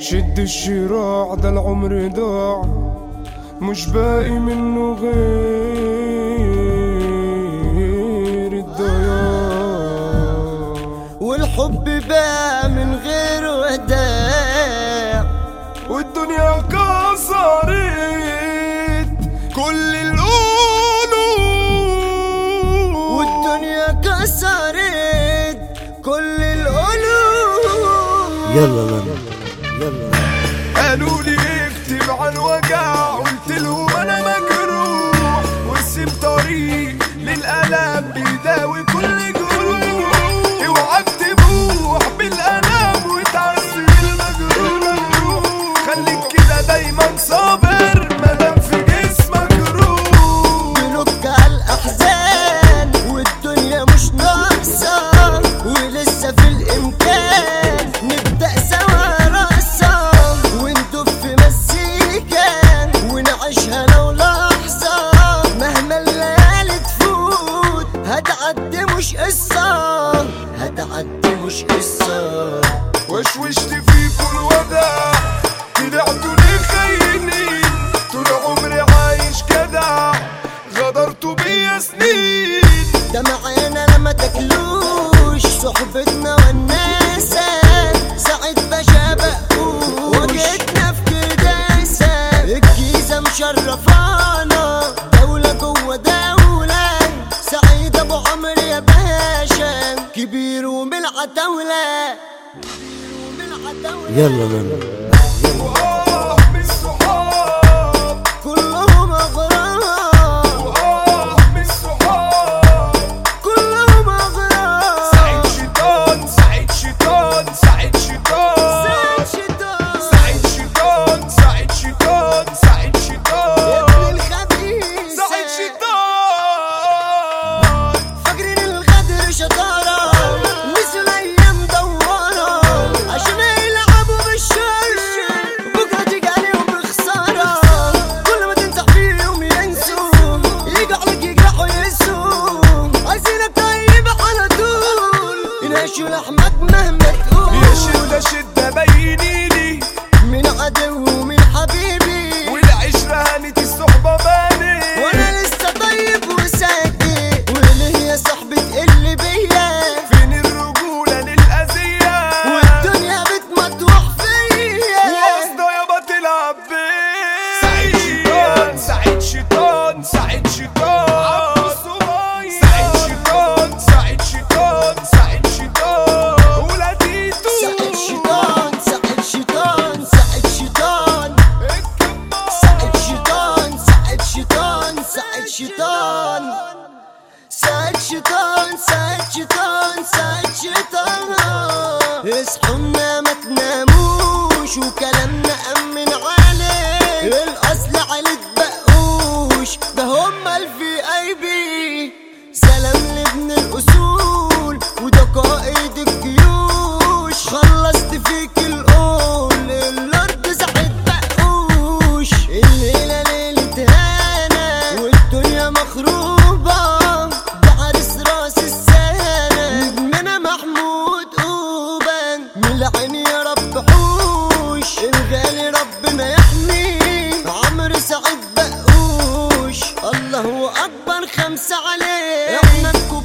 شد الشراع ده العمر ضاع مش باقي منه غير الضياع والحب باع من غير وداع والدنيا كسرت كل القلوب والدنيا كسرت كل القلوب يلا لنا يلا قالوا لي اكتب عن وجع قلت لهم انا مجروح واسم طريق للالم بيداوي كل جروح اوعى تبوح بالالم وتعذب المجروح خليك كده دايما صابر مادام في جسمك روح بنك على الأحزان والدنيا مش ناقصة ولسه في الإمكان نبدأ سوا رقصة وندب في مزيكا ونعيشها لو لحظة مهما الليالي تفوت هتعدي مش قصة هتعدي مش قصة وشوشت فيكوا الوداع طلعتوا لي خاينين طول عمري عايش جدع غدرتوا بيا سنين ده معانا لما تاكلوش صحبتنا والناسة ساعة باشا بقوش وجدنا في كداسة الجيزة مشرفانا دولة جوه دولة سعيد ابو عمرو يا باشا كبير ومن العتاولة كبير ومن العتاولة يلا لنا وآه من الصحاب كلهم اغراب وآه من الصحاب كلهم اغراب سعيد شيطان سعيد شيطان سعيد شيطان سعيد شيطان سعيد شيطان سعيد شيطان سعيد ابن شيطان الخبيث سعيد شيطان فاكرين الغدر شطارة نسوا الأيام دوارة عشان يلعبوا بالشر بكرة تيجي عليهم بخسارة كل ما تنصح فيهم ينسوا يجوا عليك يجرحوا ينسوا عايزينك طيب على طول ينعشوا لحمك مهما تقول يا شدة شدة بيني لي من عدو ومن حبيبي والعشرة هانت الصحبة باني وانا لسه طيب وساكت واللي هي صاحبي تقل بيا فين الرجولة للأذية والدنيا بتمطوح فيا وقصده يابا تلعب بيه سعيد شيطان سعيد شيطان سعيد شيطان سعيد شيطان سعيد شيطان سعيد شيطان ولاديتو سعيد شيطان سعيد شيطان سعيد شيطان سعيد شيطان سعيد شيطان سعيد شيطان سعيد شيطان سعيد شيطان سعيد شيطان اصحونا ما تناموش وكلامنا أمن عليه الأصل عليك بقوش ده هما الفي اي بي سلام لابن الأصول وده قائد الجيوش خلصت فيك القول الأرض زحت بقوش الليلة ليلة هانا والدنيا مخروبة ده عرس راس السنة نجمنا محمود قوبان من العين يا رب حوش الغالي ربنا يحميه عمرو سعيد بقوش الله اكبر خمسة عليه احنا الكل